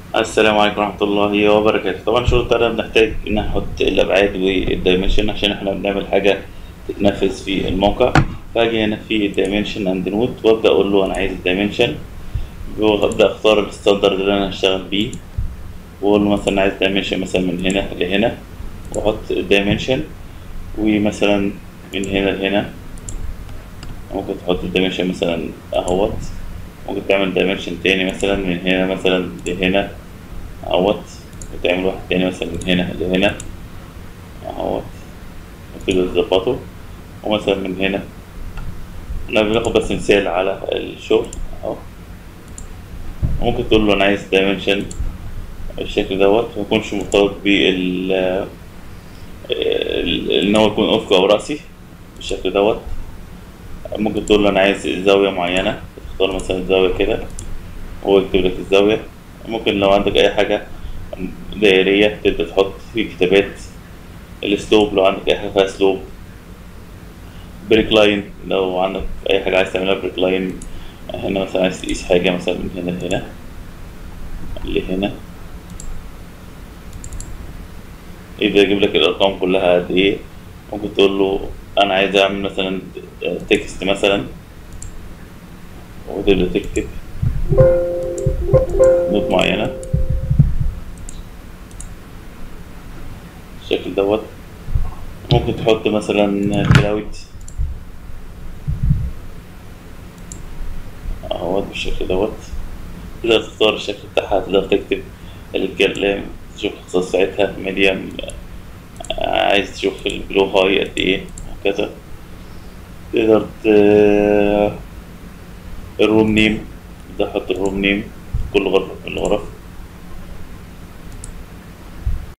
السلام عليكم ورحمة الله وبركاته طبعا الشغل بتاعنا بنحتاج إن نحط الأبعاد والدايمنشن عشان احنا بنعمل حاجة تتنفذ في الموقع فأجي هنا في الدايمنشن عند نود وأبدأ أقول له أنا عايز الدايمنشن وأبدأ أختار الستاندرد اللي أنا هشتغل بيه وأقول له مثلا عايز دايمنشن مثلا من هنا لهنا وأحط الدايمنشن ومثلا من هنا لهنا ممكن تحط الدايمنشن مثلا أهوت ممكن تعمل دايمنشن تاني مثلا من هنا مثلا لهنا اهوت وتعمل واحد تاني مثلا من هنا لهنا اهوت وتبدأ تظبطه ومثلا من هنا انا بناخد بس مثال على الشغل اهو ممكن تقول له انا عايز دايمنشن بالشكل دوت ميكونش مرتبط بال ال- ان هو يكون افق او راسي بالشكل دوت ممكن تقول له انا عايز زاوية معينة تختار مثلا زاوية كده هو يكتب لك الزاوية ممكن لو عندك أي حاجة دائرية تبدأ تحط في كتابات السلوب لو عندك أي حاجة فيها سلوب بريك لاين لو عندك أي حاجة عايز تعملها بريك لاين هنا مثلا عايز تقيس حاجة مثلا من هنا لهنا لهنا يبدأ يجيب لك الأرقام كلها قد إيه ممكن تقول له أنا عايز أعمل مثلا تكست مثلا وتبدأ تكتب نوت معينة بالشكل دوت ممكن تحط مثلا كلاود اهوت بالشكل دوت تقدر تختار الشكل بتاعها تقدر تكتب الكلام تشوف الخصائص بتاعتها ميديم عايز تشوف البلو هاي قد ايه وهكذا تقدر ت... الروم نيم ده حط الروم نيم كل غرفة من الغرف